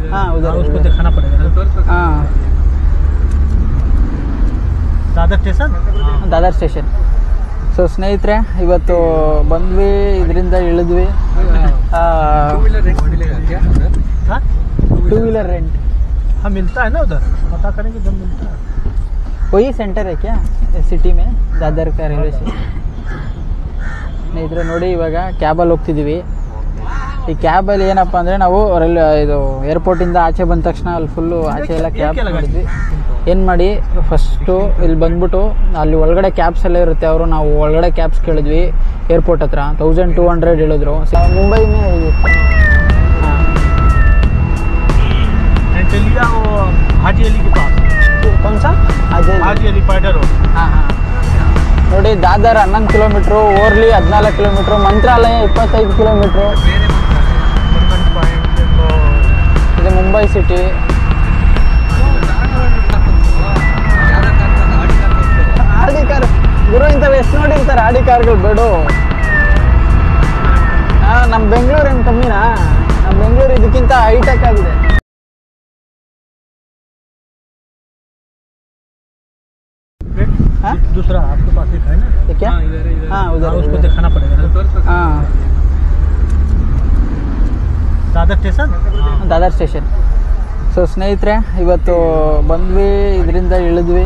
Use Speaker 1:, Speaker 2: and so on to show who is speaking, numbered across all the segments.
Speaker 1: हाँ उधर
Speaker 2: हाँ, उसको
Speaker 1: उधर।
Speaker 2: दिखाना पड़ेगा
Speaker 1: हाँ
Speaker 2: Dadar station
Speaker 1: Dadar station so ಸ್ನೇಹಿತರೆ ಇವತ್ತು ಬಂದ್ವಿ ಇದರಿಂದ ಇಳಿದ್ವಿ
Speaker 2: हाँ
Speaker 1: ಟೂ ವೀಲರ್ ರೆಂಟ್
Speaker 2: हाँ मिलता है ना उधर पता करेंगे जब मिलता है
Speaker 1: वही सेंटर है क्या ಸಿಟಿ ಮೇ ದಾದರ್ का ರೈಲ್ವೆ ಸ್ಟೇಷನ್ ಸ್ನೇಹಿತರೆ ನೋಡಿ ಇವಾಗ ಕ್ಯಾಬಲ್ಲಿ ಹೋಗ್ತಿದ್ದೀವಿ ಈ ಕ್ಯಾಬಲ್ಲಿ ಏನಪ್ಪ ಅಂದರೆ ನಾವು ರೈಲ್ ಇದು ಏರ್ಪೋರ್ಟಿಂದ ಆಚೆ ಬಂದ ತಕ್ಷಣ ಅಲ್ಲಿ ಫುಲ್ಲು ಆಚೆ ಎಲ್ಲ ಕ್ಯಾಬ್ ಮಾಡಿದ್ವಿ ಏನು ಮಾಡಿ ಫಸ್ಟು ಇಲ್ಲಿ ಬಂದ್ಬಿಟ್ಟು ಅಲ್ಲಿ ಒಳಗಡೆ ಕ್ಯಾಬ್ಸ್ ಎಲ್ಲ ಇರುತ್ತೆ ಅವರು ನಾವು ಒಳಗಡೆ ಕ್ಯಾಬ್ಸ್ ಕೇಳಿದ್ವಿ ಏರ್ಪೋರ್ಟ್ ಹತ್ರ ತೌಸಂಡ್ ಟೂ ಹಂಡ್ರೆಡ್ ಹೇಳಿದ್ರು ಮುಂಬೈ ಮೇ ಹಾಂ
Speaker 2: एंड लिया वो हाजी अली के पास
Speaker 1: कौन सा अजय
Speaker 2: हाजी अली पैडर रोड
Speaker 1: ಹಾಂ ಹಾಂ ನೋಡಿ ದಾದರ್ ಹನ್ನೊಂದು ಕಿಲೋಮೀಟ್ರು ಓರ್ಲಿ ಹದಿನಾಲ್ಕು ಕಿಲೋಮೀಟ್ರು ಮಂತ್ರಾಲಯ ಇಪ್ಪತ್ತೈದು ಕಿಲೋಮೀಟ್ರು
Speaker 2: मोनुमेंट पॉइंट
Speaker 1: ಇದು ಮುಂಬೈ ಸಿಟಿ ಆಡಿ ಕಾರ್ ಗುರು ಇಂಥವು ಎಷ್ಟು ನೋಡಿರ್ತಾರೆ ಆಡಿ ಕಾರ್ಗಳು ಬೇಡು ಹಾಂ ನಮ್ಮ ಬೆಂಗಳೂರು ಏನು ಕಮ್ಮಿನಾ ನಮ್ಮ ಬೆಂಗಳೂರು ಇದಕ್ಕಿಂತ ಹೈಟೆಕ್ ಆಗಿದೆ हाँ?
Speaker 2: दूसरा आपके पास एक है ना
Speaker 1: ये क्या हाँ
Speaker 2: हाँ,
Speaker 1: उधर
Speaker 2: उसको
Speaker 1: उधर।
Speaker 2: दिखाना पड़ेगा
Speaker 1: हाँ
Speaker 2: Dadar station
Speaker 1: Dadar station so ಸ್ನೇಹಿತರೆ ಇವತ್ತು ಬಂದ್ವಿ ಇದರಿಂದ ಇಳಿದ್ವಿ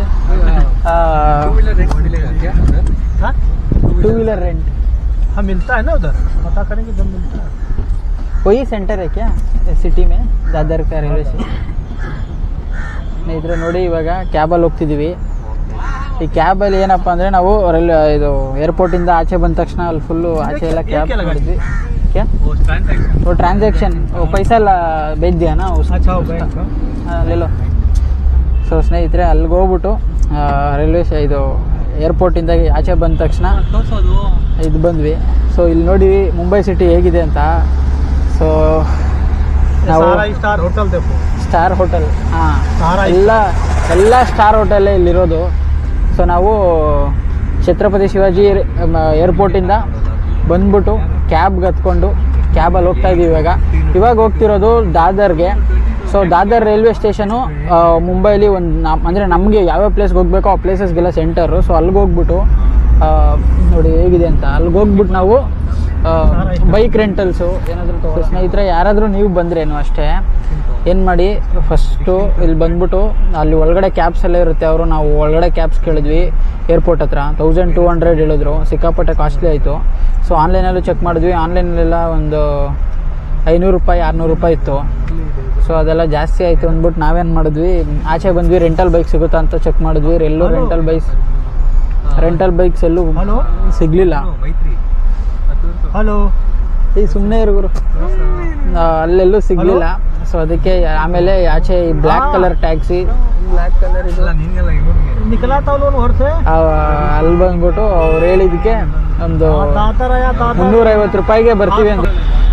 Speaker 2: हाँ
Speaker 1: ಟೂ ವೀಲರ್ ರೆಂಟ್
Speaker 2: हाँ मिलता है ना उधर पता करेंगे जब मिलता है
Speaker 1: वही सेंटर है क्या ಸಿಟಿ ಮೇ ದಾದರ್ का ರೈಲ್ವೆ ಸ್ಟೇಷನ್ ಸ್ನೇಹಿತರೆ ನೋಡಿ ಇವಾಗ ಕ್ಯಾಬಲ್ಲಿ ಹೋಗ್ತಿದ್ದೀವಿ ಈ ಕ್ಯಾಬಲ್ಲಿ ಏನಪ್ಪ ಅಂದರೆ ನಾವು ರೈಲ್ ಇದು ಏರ್ಪೋರ್ಟಿಂದ ಆಚೆ ಬಂದ ತಕ್ಷಣ ಅಲ್ಲಿ ಫುಲ್ಲು ಆಚೆ ಎಲ್ಲ ಕ್ಯಾಬ್
Speaker 2: क्या लगा?
Speaker 1: ಮಾಡಿದ್ವಿ क्या
Speaker 2: वो ट्रांजैक्शन
Speaker 1: वो ट्रांजैक्शन वो पैसा ಎಲ್ಲ भेज दिया ना उसका
Speaker 2: अच्छा हो बैंक का
Speaker 1: ಲೆಲೋ ಸೊ ಸ್ನೇಹಿತರೆ ಅಲ್ಲಿಗೆ ಹೋಗ್ಬಿಟ್ಟು ರೈಲ್ವೆ ಇದು ಏರ್ಪೋರ್ಟಿಂದ ಆಚೆ ಬಂದ ತಕ್ಷಣ ಇದು ಬಂದ್ವಿ ಸೊ ಇಲ್ಲಿ ನೋಡಿ ಮುಂಬೈ ಸಿಟಿ ಹೇಗಿದೆ ಅಂತ ಸೊ ನಾವು
Speaker 2: सारा स्टार होटल देखो
Speaker 1: ಸ್ಟಾರ್ ಹೋಟೆಲ್ ಹಾಂ
Speaker 2: ಸಾರಾ
Speaker 1: ಎಲ್ಲ ಎಲ್ಲ ಸ್ಟಾರ್ ಹೋಟೆಲ್ಲೇ ಇಲ್ಲಿರೋದು ಸೊ ನಾವು ಛತ್ರಪತಿ ಶಿವಾಜಿ ಏರ್ಪೋರ್ಟಿಂದ ಬಂದ್ಬಿಟ್ಟು ಕ್ಯಾಬ್ಗೆ ಹತ್ಕೊಂಡು ಕ್ಯಾಬಲ್ಲಿ ಹೋಗ್ತಾ ಇದ್ದೀವಿ ಇವಾಗ ಇವಾಗ ಹೋಗ್ತಿರೋದು ದಾದರ್ಗೆ ಸೊ ದಾದರ್ ರೈಲ್ವೆ ಸ್ಟೇಷನು ಮುಂಬೈಲಿ ಒಂದು ನಮ್ ಅಂದರೆ ನಮಗೆ ಯಾವ್ಯಾವ ಪ್ಲೇಸ್ಗೆ ಹೋಗ್ಬೇಕೋ ಆ ಪ್ಲೇಸಸ್ಗೆಲ್ಲ ಸೆಂಟರು ಸೊ ಅಲ್ಲಿಗೆ ಹೋಗ್ಬಿಟ್ಟು ಆ, ನೋಡಿ ಹೇಗಿದೆ ಅಂತ ಅಲ್ಲಿಗೆ ಹೋಗ್ಬಿಟ್ಟು ನಾವು ಬೈಕ್ ರೆಂಟಲ್ಸು ಏನಾದರೂ ತಗೋ ಸ್ನೇಹಿತರೆ ಯಾರಾದರೂ ನೀವು ಬಂದ್ರೇನು ಅಷ್ಟೇ ಏನು ಮಾಡಿ ಫಸ್ಟು ಇಲ್ಲಿ ಬಂದ್ಬಿಟ್ಟು ಅಲ್ಲಿ ಒಳಗಡೆ ಕ್ಯಾಬ್ಸ್ ಎಲ್ಲ ಇರುತ್ತೆ ಅವರು ನಾವು ಒಳಗಡೆ ಕ್ಯಾಬ್ಸ್ ಕೇಳಿದ್ವಿ ಏರ್ಪೋರ್ಟ್ ಹತ್ರ ತೌಸಂಡ್ ಟೂ ಹಂಡ್ರೆಡ್ ಹೇಳಿದ್ರು ಸಿಕ್ಕಾಪಟ್ಟೆ ಕಾಸ್ಟ್ಲಿ ಆಯಿತು ಸೊ ಆನ್ಲೈನಲ್ಲೂ ಚೆಕ್ ಮಾಡಿದ್ವಿ ಆನ್ಲೈನಲ್ಲೆಲ್ಲ ಒಂದು ಐನೂರು ರೂಪಾಯಿ ಆರುನೂರು ರೂಪಾಯಿ ಇತ್ತು ಸೊ ಅದೆಲ್ಲ ಜಾಸ್ತಿ ಆಯಿತು ಅಂದ್ಬಿಟ್ಟು ನಾವೇನು ಮಾಡಿದ್ವಿ ಆಚೆ ಬಂದ್ವಿ ರೆಂಟಲ್ ಬೈಕ್ ಸಿಗುತ್ತಾ ಅಂತ ಚೆಕ್ ಮಾಡಿದ್ವಿ ಎಲ್ಲೂ ರೆಂಟಲ್ ಬೈಕ್ಸ್ ರೆಂಟಲ್ ಬೈಕ್ಸ್ ಎಲ್ಲೂ
Speaker 2: ಹಲೋ
Speaker 1: ಸಿಗಲಿಲ್ಲ
Speaker 2: हेलो
Speaker 1: ಈಗ ಸುಮ್ಮನೆ ಇರುವರು ಅಲ್ಲೆಲ್ಲೂ ಸಿಗಲಿಲ್ಲ ಸೊ ಅದಕ್ಕೆ ಆಮೇಲೆ ಆಚೆ ಈ black colour taxi black colour ಇದು
Speaker 2: निकला था लोन घर से
Speaker 1: ಆ, ಅಲ್ಲಿ ಬಂದ್ಬಿಟ್ಟು ಅವ್ರು ಹೇಳಿದಕ್ಕೆ ಒಂದು
Speaker 2: ताता रहा ताता
Speaker 1: ಮುನ್ನೂರೈವತ್ತು ರೂಪಾಯಿಗೆ ಬರ್ತೀವಿ ಅಂತ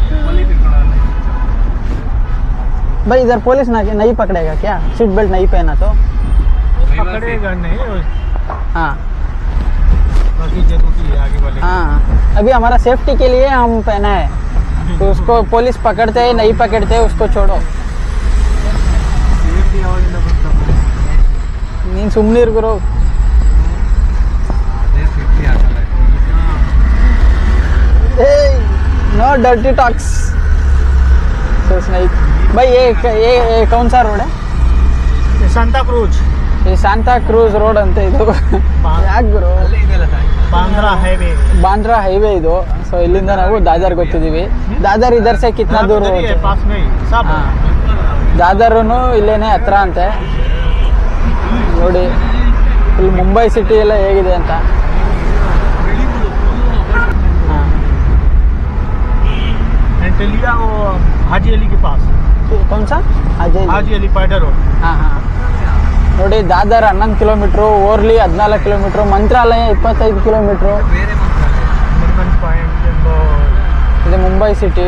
Speaker 1: भाई इधर पुलिस ना नहीं पकड़ेगा क्या सीट बेल्ट नहीं पहना तो
Speaker 2: पकड़ेगा नहीं
Speaker 1: हाँ
Speaker 2: बाकी जरूरी है आगे वाले
Speaker 1: हाँ अभी हमारा सेफ्टी के लिए हम पहना है तो उसको पुलिस पकड़ते हैं नहीं पकड़ते उसको छोड़ो ನೀನು ಸುಮ್ಮನೆ ಗುರು no dirty talks so snake भाई ये ये ये कौन सा रोड है
Speaker 2: ये सांता क्रूज
Speaker 1: ಈ ಸಾಂತಾ ಕ್ರೂಸ್ ರೋಡ್ ಅಂತ ಇದು ಯಾಕೆ ಗುರು
Speaker 2: बांद्रा हाईवे
Speaker 1: ಬಾಂಡ್ರಾ ಹೈವೇ ಇದು ಸೊ ಇಲ್ಲಿಂದ ನಾವು ದಾದರ್ ಗೊತ್ತಿದ್ದೀವಿ ದಾದರ್ ಇದರ್ ಸೆ ಕಿತ್ನಾ ದೂರ
Speaker 2: उधर ही है, पास में ही सब
Speaker 1: ಹಾಂ ದಾದರ್ನು ಇಲ್ಲೇನೆ ಹತ್ರ ಅಂತೆ ನೋಡಿ ಇಲ್ಲಿ ಮುಂಬೈ ಸಿಟಿ ಎಲ್ಲ ಹೇಗಿದೆ ಅಂತ ಹಾಂ
Speaker 2: एंड लिया वो हाजी अली के पास
Speaker 1: कौन सा अजय
Speaker 2: हाजी अली पैडर रोड
Speaker 1: ಹಾಂ ಹಾಂ ನೋಡಿ ದಾದರ್ ಹನ್ನೊಂದು ಕಿಲೋಮೀಟ್ರು ಓರ್ಲಿ ಹದಿನಾಲ್ಕು ಕಿಲೋಮೀಟ್ರು ಮಂತ್ರಾಲಯ ಇಪ್ಪತ್ತೈದು ಕಿಲೋಮೀಟ್ರು
Speaker 2: मोनुमेंट पॉइंट
Speaker 1: ಇದು ಮುಂಬೈ ಸಿಟಿ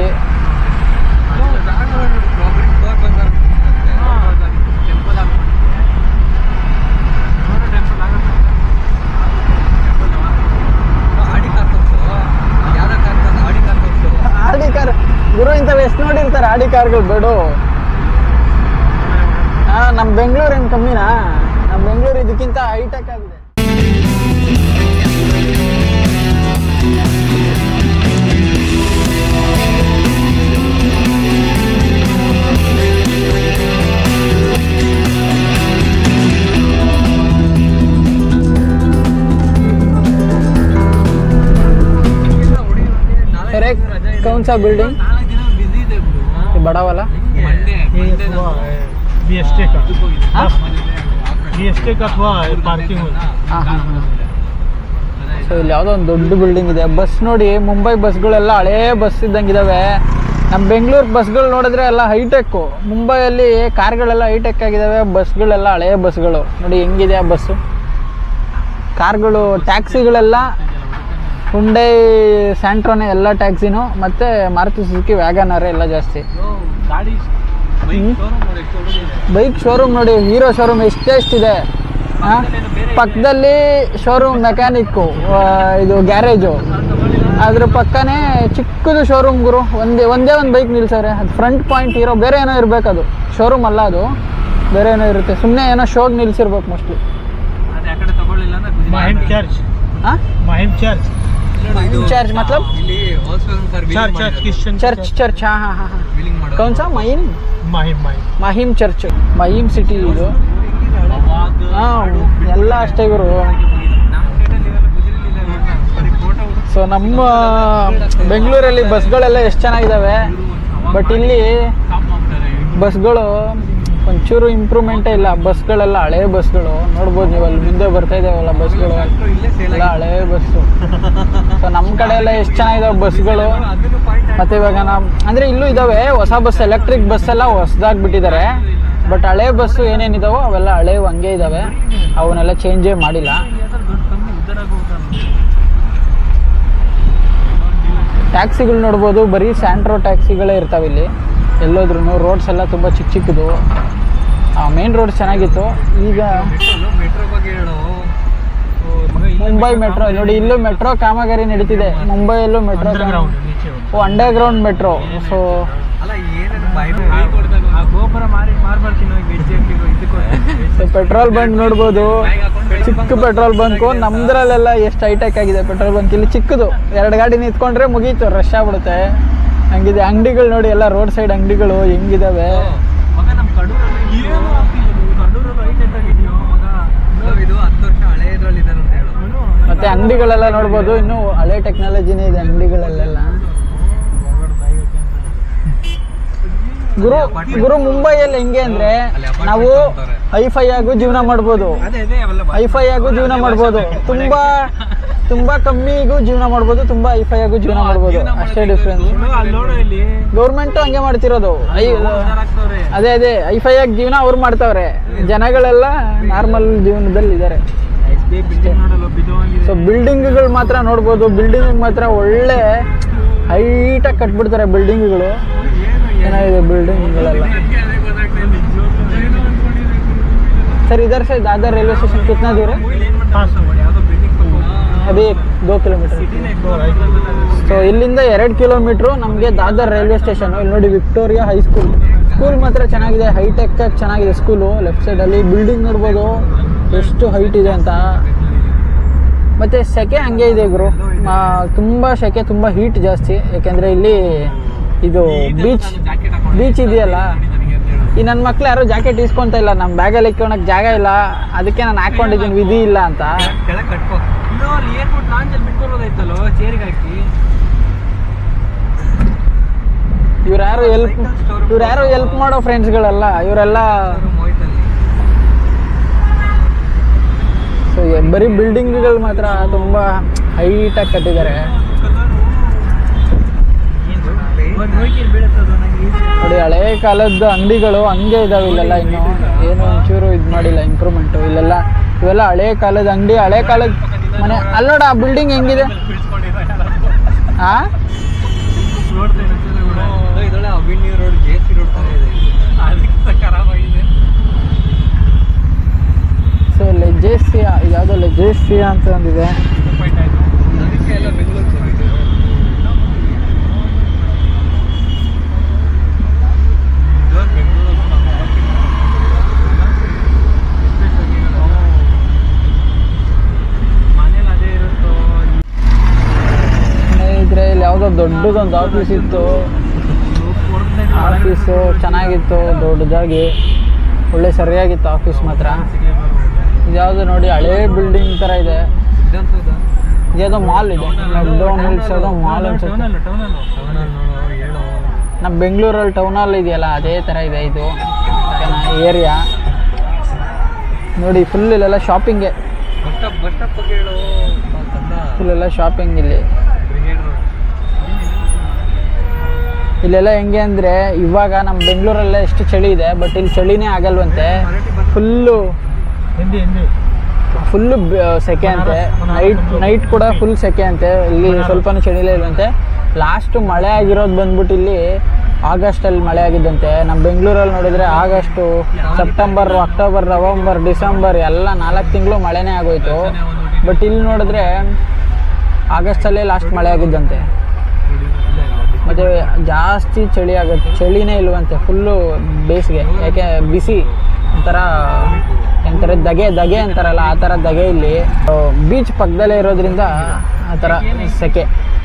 Speaker 1: ಆಡಿ ಕಾರ್ ಗುರು ಇಂಥವು ಎಷ್ಟು ನೋಡಿರ್ತಾರೆ ಆಡಿ ಕಾರ್ಗಳು ಬೇಡು ನಮ್ಮ ಬೆಂಗಳೂರು ಏನು ಕಮ್ಮಿನಾ ನಮ್ಮ ಬೆಂಗಳೂರು ಇದಕ್ಕಿಂತ ಹೈಟೆಕ್ ಆಗಿದೆ अरे कौन सा बिल्डिंग ये बड़ा वाला
Speaker 2: ये हुआ है बीएसटी का
Speaker 1: हाँ?
Speaker 2: बीएसटी का हुआ है पार्किंग में
Speaker 1: ಹಾಂ ಹಾಂ ಹಾಂ ಸೊ ಇಲ್ಲಿ ಯಾವುದೋ ಒಂದು ದೊಡ್ಡ ಬಿಲ್ಡಿಂಗ್ ಇದೆ ಬಸ್ ನೋಡಿ ಮುಂಬೈ ಬಸ್ಗಳೆಲ್ಲ ಹಳೇ ಬಸ್ ಇದ್ದಂಗಿದಾವೆ ನಮ್ಮ ಬೆಂಗಳೂರು ಬಸ್ಗಳು ನೋಡಿದ್ರೆ ಎಲ್ಲ ಹೈಟೆಕ್ಕು ಮುಂಬೈಯಲ್ಲಿ ಕಾರ್ಗಳೆಲ್ಲ ಹೈಟೆಕ್ ಆಗಿದ್ದಾವೆ ಬಸ್ಗಳೆಲ್ಲ ಹಳೇ ಬಸ್ಗಳು ನೋಡಿ ಹೆಂಗಿದೆ ಆ ಬಸ್ಸು ಕಾರ್ಗಳು ಟ್ಯಾಕ್ಸಿಗಳೆಲ್ಲ ಹುಂಡೈ ಸ್ಯಾಂಟ್ರೋನೆ ಎಲ್ಲ ಟ್ಯಾಕ್ಸಿನು ಮತ್ತು ಮಾರುತಿ ಸುಜುಕಿ ವ್ಯಾಗನರ್ ಎಲ್ಲ ಜಾಸ್ತಿ
Speaker 2: गाड़ी
Speaker 1: ಬೈಕ್ ಶೋರೂಮ್ ನೋಡಿ ಹೀರೋ ಶೋರೂಮ್ ಎಷ್ಟೆಷ್ಟಿದೆ ಆ? ಪಕ್ಕದಲ್ಲಿ ಶೋರೂಮ್ ಮೆಕ್ಯಾನಿಕ್ಕು ಇದು ಗ್ಯಾರೇಜು ಅದ್ರ ಪಕ್ಕನೇ ಚಿಕ್ಕದು ಶೋರೂಮ್ ಗುರು ಒಂದೇ ಒಂದೇ ಒಂದು ಬೈಕ್ ನಿಲ್ಸವ್ರೆ ಅದು ಫ್ರಂಟ್ ಪಾಯಿಂಟ್ ಇರೋ ಬೇರೆ ಏನೋ ಇರಬೇಕು ಅದು ಶೋರೂಮ್ ಅಲ್ಲ ಅದು ಬೇರೆ ಏನೋ ಇರುತ್ತೆ ಸುಮ್ಮನೆ ಏನೋ ಶೋಗ್ ನಿಲ್ಸಿರ್ಬೇಕು ಮೋಸ್ಟ್ಲಿ
Speaker 2: माहिम चर्च
Speaker 1: ಹಾಂ
Speaker 2: माहिम चर्च
Speaker 1: ಚಾರ್ಜ್ ಮತ್ಲಬ್
Speaker 2: church church Christian
Speaker 1: church church ಹಾಂ ಹಾಂ ಹಾಂ ಹಾಂ ಕೌನ್ ಸಾ ಮಹಿಮ್
Speaker 2: माहिम माहिम
Speaker 1: ಮಹಿಮ್ ಚರ್ಚ್ ಮಹಿಮ್ ಸಿಟಿ ಇದು ಹಾಂ ಎಲ್ಲ ಅಷ್ಟೇ ಗುರು ಸೊ ನಮ್ಮ ಬೆಂಗಳೂರಲ್ಲಿ ಬಸ್ಗಳೆಲ್ಲ ಎಷ್ಟು ಚೆನ್ನಾಗಿದ್ದಾವೆ ಬಟ್ ಇಲ್ಲಿ ಬಸ್ಗಳು ಒಂಚೂರು ಇಂಪ್ರೂವ್ಮೆಂಟೇ ಇಲ್ಲ ಬಸ್ಗಳೆಲ್ಲ ಹಳೆ ಬಸ್ಗಳು ನೋಡ್ಬೋದು ನೀವು ಅಲ್ಲಿ ಮುಂದೆ ಬರ್ತಾ ಇದ್ದಾವಲ್ಲ ಬಸ್ಗಳು ಎಲ್ಲ ಹಳೆ ಬಸ್ಸು ಸೊ ನಮ್ಮ ಕಡೆ ಎಲ್ಲ ಎಷ್ಟು ಚೆನ್ನಾಗಿದಾವೆ ಬಸ್ಗಳು ಮತ್ತೆ ಇವಾಗ ನಾವು ಅಂದರೆ ಇಲ್ಲೂ ಇದ್ದಾವೆ ಹೊಸ ಬಸ್ ಎಲೆಕ್ಟ್ರಿಕ್ ಬಸ್ ಎಲ್ಲ ಹೊಸದಾಗಿ ಬಿಟ್ಟಿದ್ದಾರೆ ಬಟ್ ಹಳೆ ಬಸ್ಸು ಏನೇನಿದಾವೋ ಅವೆಲ್ಲ ಹಳೇವು ಹಂಗೆ ಇದ್ದಾವೆ ಅವನ್ನೆಲ್ಲ ಚೇಂಜೇ ಮಾಡಿಲ್ಲ ಟ್ಯಾಕ್ಸಿಗಳು ನೋಡ್ಬೋದು ಬರೀ ಸ್ಯಾಂಟ್ರೋ ಟ್ಯಾಕ್ಸಿಗಳೇ ಇರ್ತಾವೆ ಇಲ್ಲಿ ಎಲ್ಲೋದ್ರೂ ರೋಡ್ಸ್ ಎಲ್ಲ ತುಂಬ ಚಿಕ್ಕ ಚಿಕ್ಕದು ಮೇನ್ ರೋಡ್ ಚೆನ್ನಾಗಿತ್ತು ಈಗ ಮುಂಬೈ ಮೆಟ್ರೋ ನೋಡಿ ಇಲ್ಲೂ ಮೆಟ್ರೋ ಕಾಮಗಾರಿ ನಡೀತಿದೆ ಮುಂಬೈಯಲ್ಲೂ ಮೆಟ್ರೋ
Speaker 2: अंडरग्राउंड नीचे
Speaker 1: ಓ ಅಂಡರ್ಗ್ರೌಂಡ್ ಮೆಟ್ರೋ ಸೊ
Speaker 2: ಗೋಪುರ ಮಾರಿ ಮಾರ್ಬರ್ತೀನಿ ಗೆಜ್ಜೆ ಅಂಗಡಿಗೂ ಇದಕ್ಕೂ
Speaker 1: ಪೆಟ್ರೋಲ್ ಬಂಕ್ ನೋಡ್ಬೋದು ಚಿಕ್ಕ ಪೆಟ್ರೋಲ್ ಬಂಕು ನಮ್ದ್ರಲ್ಲೆಲ್ಲ ಎಷ್ಟು ಹೈಟೆಕ್ ಆಗಿದೆ ಪೆಟ್ರೋಲ್ ಬಂಕ್ ಇಲ್ಲಿ ಚಿಕ್ಕದು ಎರಡು ಗಾಡಿ ನಿಂತ್ಕೊಂಡ್ರೆ ಮುಗೀತು ರಶ್ ಆಗ್ಬಿಡುತ್ತೆ ಹಂಗಿದೆ ಅಂಗಡಿಗಳು ನೋಡಿ ಎಲ್ಲ ರೋಡ್ ಸೈಡ್ ಅಂಗಡಿಗಳು ಹೆಂಗಿದಾವೆ
Speaker 2: ಮಗ ನಮ್ಮ ಕಡೂರಲ್ಲಿ ಏನು ಆಗ್ತಿಲ್ಲ ನೀವು ಕಡೂರಲ್ಲಿ ಐಟೆಕ್ ಆಗಿದೆಯೋ ಮಗ
Speaker 3: ಇದು ಹತ್ತು ವರ್ಷ ಹಳೆ ಇದ್ರಲ್ಲಿ ಇದೆ ಅಂತ ಹೇಳು
Speaker 1: ಮತ್ತೆ ಅಂಗಡಿಗಳೆಲ್ಲ ನೋಡ್ಬೋದು ಇನ್ನು ಹಳೆ ಟೆಕ್ನಾಲಜಿನೇ ಇದೆ ಅಂಗಡಿಗಳಲ್ಲೆಲ್ಲ ಗುರು ಗುರು ಮುಂಬೈಯಲ್ಲಿ ಹೆಂಗೆ ಅಂದ್ರೆ ನಾವು ಹೈಫೈ ಆಗು ಜೀವನ ಮಾಡ್ಬೋದು
Speaker 2: ಅದೇ ಅದೇ ಅವೆಲ್ಲ
Speaker 1: ಹೈಫೈ ಆಗು ಜೀವನ ಮಾಡ್ಬೋದು ತುಂಬಾ ತುಂಬಾ ಕಮ್ಮಿಗೂ ಜೀವನ ಮಾಡ್ಬೋದು ತುಂಬಾ ಹೈಫೈ ಆಗು ಜೀವನ ಮಾಡ್ಬೋದು ಅಷ್ಟೇ ಡಿಫ್ರೆನ್ಸ್
Speaker 2: ಅಲ್ಲಿ ನೋಡು ಇಲ್ಲಿ
Speaker 1: ಗೌರ್ಮೆಂಟ್ ಹಂಗೆ ಮಾಡ್ತಿರೋದು ಐ
Speaker 2: ಆಗ್ತವ್ರೆ
Speaker 1: ಅದೇ ಅದೇ ಹೈಫೈ ಆಗಿ ಜೀವನ ಅವ್ರು ಮಾಡ್ತಾವ್ರೆ ಜನಗಳೆಲ್ಲ ನಾರ್ಮಲ್ ಜೀವನದಲ್ಲಿ ಇದ್ದಾರೆ
Speaker 2: ಬಿಲ್ಡಿಂಗ್ ನೋಡಲ್ಲ ಬಿದ್ದೋಗಿದೆ
Speaker 1: ಸೊ ಬಿಲ್ಡಿಂಗ್ಗಳು ಮಾತ್ರ ನೋಡ್ಬೋದು ಬಿಲ್ಡಿಂಗ್ ಮಾತ್ರ ಒಳ್ಳೆ ಹೈಟಾಗಿ ಕಟ್ಬಿಡ್ತಾರೆ ಬಿಲ್ಡಿಂಗ್ಗಳು ಚೆನ್ನಾಗಿದೆ ಬಿಲ್ಡಿಂಗ್ಗಳೆಲ್ಲ सर इधर से दादर रेलवे स्टेशन कितना दूर है
Speaker 2: ಪಾಸ್ ಮಾಡಿ ಯಾವುದೋ ಬಿಲ್ಡಿಂಗ್
Speaker 1: ಅದೇ ದೋ ಕಿಲೋಮೀಟರ್ ಸೊ ಇಲ್ಲಿಂದ ಎರಡು ಕಿಲೋಮೀಟ್ರು ನಮಗೆ ದಾದರ್ ರೈಲ್ವೆ ಸ್ಟೇಷನ್ ಇಲ್ಲಿ ನೋಡಿ ವಿಕ್ಟೋರಿಯಾ ಹೈಸ್ಕೂಲ್ ಸ್ಕೂಲ್ ಮಾತ್ರ ಚೆನ್ನಾಗಿದೆ ಹೈಟೆಕ್ ಆಗಿ ಚೆನ್ನಾಗಿದೆ ಸ್ಕೂಲು ಲೆಫ್ಟ್ ಸೈಡಲ್ಲಿ ಬಿಲ್ಡಿಂಗ್ ನೋಡ್ಬೋದು ಎಷ್ಟು ಹೈಟ್ ಇದೆ ಅಂತ ಮತ್ತು ಸೆಕೆ ಹಂಗೆ ಇದೆ ಗುರು ಆ, ತುಂಬ ಸೆಕೆ ತುಂಬ ಹೀಟ್ ಜಾಸ್ತಿ ಯಾಕೆಂದರೆ ಇಲ್ಲಿ ಇದು ಬೀಚ್ ಬೀಚ್ ಇದೆಯಲ್ಲ ಈ ನನ್ನ ಮಕ್ಳು ಯಾರು ಜಾಕೆಟ್ ಇಸ್ಕೊಂತ ಇಲ್ಲ ನಮ್ಮ ಬ್ಯಾಗಲ್ಲಿ ಇಟ್ಕೊಳಕ್ ಜಾಗ ಇಲ್ಲ ಅದಕ್ಕೆ ನಾನು ಹಾಕೊಂಡಿದ್ದೀನಿ ವಿಧಿ ಇಲ್ಲ ಅಂತ
Speaker 3: ಕೆಳಗೆ ಕಟ್ಕೋ
Speaker 2: ಇನ್ನು ಅಲ್ಲಿ ಏರ್ಪೋರ್ಟ್ ಲಾಂಚ್ ಅಲ್ಲಿ ಬಿಟ್ಕೊಬೋದಾಯ್ತಲ್ಲೋ ಚೇರಿಗೆ ಹಾಕಿ
Speaker 1: ಇವ್ರು ಯಾರು ಎಲ್ಪ್ ಇವ್ರು ಯಾರು ಎಲ್ಪ್ ಮಾಡೋ ಫ್ರೆಂಡ್ಸ್ಗಳಲ್ಲ ಇವರೆಲ್ಲ
Speaker 3: ಮೋಯ್ತಲ್ಲಿ
Speaker 1: ಸೊ ಬರೀ ಬಿಲ್ಡಿಂಗ್ಗಳು ಮಾತ್ರ ತುಂಬ ಹೈಟಾಗಿ ಕಟ್ಟಿದ್ದಾರೆ
Speaker 2: ನೋಯ್ಕಿಲ್ ಬೀಳುತ್ತದು ನನಗೆ
Speaker 1: ನೋಡಿ ಹಳೆ ಕಾಲದ ಅಂಗಡಿಗಳು ಹಂಗೆ ಇದಾವೆ ಇಲ್ಲೆಲ್ಲ ಇನ್ನು ಏನು ಒಂಚೂರು ಇದು ಮಾಡಿಲ್ಲ ಇಂಪ್ರೂವ್ಮೆಂಟು ಇಲ್ಲೆಲ್ಲ ಇವೆಲ್ಲ ಹಳೆ ಕಾಲದ ಅಂಗಡಿ ಹಳೆ ಕಾಲದ ಮನೆ ಅಲ್ಲಿ ನೋಡ ಆ ಬಿಲ್ಡಿಂಗ್ ಹೆಂಗಿದೆ ಆ
Speaker 2: ನೋಡ್ತೇನೆ
Speaker 3: ಇದೊಳ್ಳೆ avenue road J C road ತರ ಇದೆ
Speaker 2: ಅದಕ್ಕೆ ಖರಾಬ್ ಆಗಿದೆ
Speaker 1: ಸೊ ಲೆಜೇಸಿಯಾ ಇದ್ಯಾವುದೋ ಲೆಜೇಸಿಯಾ ಅಂತ ಒಂದಿದೆ
Speaker 2: ಫೈಟ್ ಆಯ್ತು
Speaker 3: ಅದಕ್ಕೆ ಎಲ್ಲ ಬೆಂಗಳೂರು ಹೋಗಿದ್ದು
Speaker 2: ಇವಾಗ ಬೆಂಗಳೂರು
Speaker 1: ದೊಡ್ಡದೊಂದು ಆಫೀಸ್ ಇತ್ತು ಆಫೀಸು ಚೆನ್ನಾಗಿತ್ತು ದೊಡ್ಡದಾಗಿ ಒಳ್ಳೆ ಸರಿಯಾಗಿತ್ತು ಆಫೀಸ್ ಮಾತ್ರ ಇದ್ಯಾವುದು ನೋಡಿ ಹಳೇ ಬಿಲ್ಡಿಂಗ್ ಥರ ಇದೆ
Speaker 3: ವಿಧಾನಸೌಧ
Speaker 1: ಇದ್ಯಾವುದೋ ಮಾಲ್ ಇದೆ ಮೆಕ್ಡೋನಲ್ಡ್ಸ್ ಯಾವುದೋ ಮಾಲ್ ಅನ್ಸುತ್ತೆ
Speaker 2: ಟೌನಲ್ಲ ಟೌನಲ್ಲ
Speaker 3: ಅವನ ನೋಡು ಹೇಳು
Speaker 1: ನಮ್ಮ ಬೆಂಗಳೂರಲ್ಲಿ ಟೌನಲ್ಲಿ ಇದೆಯಲ್ಲ ಅದೇ ಥರ ಇದೆ ಇದು ಏರಿಯಾ ನೋಡಿ ಫುಲ್ ಇಲ್ಲೆಲ್ಲ ಶಾಪಿಂಗೆ
Speaker 3: ಬಸ್ ಸ್ಟಾಪ್ ಬಸ್ ಸ್ಟಾಪ್ ಬಗ್ಗೆ ಹೇಳು ತಂದ
Speaker 1: ಫುಲ್ ಎಲ್ಲ ಶಾಪಿಂಗ್ ಇಲ್ಲಿ
Speaker 3: ಬ್ರಿಗೇಡ್ ರೋಡ್
Speaker 1: ಇಲ್ಲೆಲ್ಲ ಹೆಂಗೆ ಅಂದರೆ ಇವಾಗ ನಮ್ಮ ಬೆಂಗಳೂರಲ್ಲೇ ಎಷ್ಟು ಚಳಿ ಇದೆ ಬಟ್ ಇಲ್ಲಿ ಚಳಿನೇ ಆಗಲ್ವಂತೆ ಫುಲ್ಲು
Speaker 2: ಹಿಂದಿ ಹಿಂದಿ
Speaker 1: ಫುಲ್ಲು ಸೆಕೆ ಅಂತೆ ನೈಟ್ ನೈಟ್ ಕೂಡ ಫುಲ್ ಸೆಕೆ ಅಂತೆ ಇಲ್ಲಿ ಸ್ವಲ್ಪನೂ ಚಳಿಲೇ ಇಲ್ವಂತೆ ಲಾಸ್ಟ್ ಮಳೆ ಆಗಿರೋದು ಬಂದ್ಬಿಟ್ಟು ಇಲ್ಲಿ ಆಗಸ್ಟಲ್ಲಿ ಮಳೆ ಆಗಿದ್ದಂತೆ ನಮ್ಮ ಬೆಂಗಳೂರಲ್ಲಿ ನೋಡಿದರೆ August September October November December ಎಲ್ಲ ನಾಲ್ಕು ತಿಂಗಳು ಮಳೆನೇ ಆಗೋಯ್ತು ಬಟ್ ಇಲ್ಲಿ ನೋಡಿದ್ರೆ ಆಗಸ್ಟಲ್ಲೇ ಲಾಸ್ಟ್ ಮಳೆ ಆಗಿದ್ದಂತೆ ಮತ್ತು ಜಾಸ್ತಿ ಚಳಿ ಆಗುತ್ತೆ ಚಳಿನೇ ಇಲ್ವಂತೆ ಫುಲ್ಲು ಬೇಸಿಗೆ ಯಾಕೆ ಬಿಸಿ ಒಂಥರ ಒಂಥರ ದಗೆ ದಗೆ ಅಂತಾರಲ್ಲ ಆ ಥರ ದಗೆ ಇಲ್ಲಿ ಬೀಚ್ ಪಕ್ಕದಲ್ಲೇ ಇರೋದ್ರಿಂದ ಆ ಥರ ಸೆಕೆ